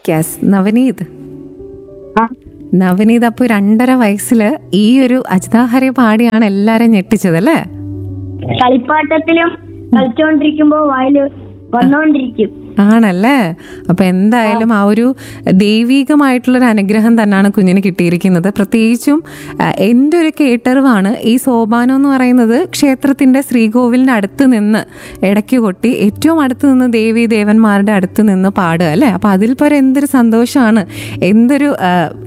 yes Navneet ആ, നവനീത് അപ്പൊ രണ്ടര വയസ്സില് ഈ ഒരു അജിതാഹരെ പാടിയാണ് എല്ലാരും ഞെട്ടിച്ചത് അല്ലേ കളിപ്പാട്ടത്തിലും കളിച്ചോണ്ടിരിക്കുമ്പോ വായില് വന്നോണ്ടിരിക്കും ആണല്ലേ അപ്പൊ എന്തായാലും ആ ഒരു ദൈവീകമായിട്ടുള്ളൊരു അനുഗ്രഹം തന്നെയാണ് കുഞ്ഞിന് കിട്ടിയിരിക്കുന്നത് പ്രത്യേകിച്ചും ആ, എൻ്റെ ഒരു കേട്ടറിവാണ് ഈ സോപാനം എന്ന് പറയുന്നത് ക്ഷേത്രത്തിന്റെ ശ്രീകോവിലിന്റെ അടുത്ത് നിന്ന് ഇടയ്ക്ക് കൊട്ടി ഏറ്റവും അടുത്ത് നിന്ന് ദേവി ദേവന്മാരുടെ അടുത്ത് നിന്ന് പാടുക അല്ലേ അപ്പൊ അതിൽ പരം എന്തൊരു സന്തോഷമാണ് എന്തൊരു ആ,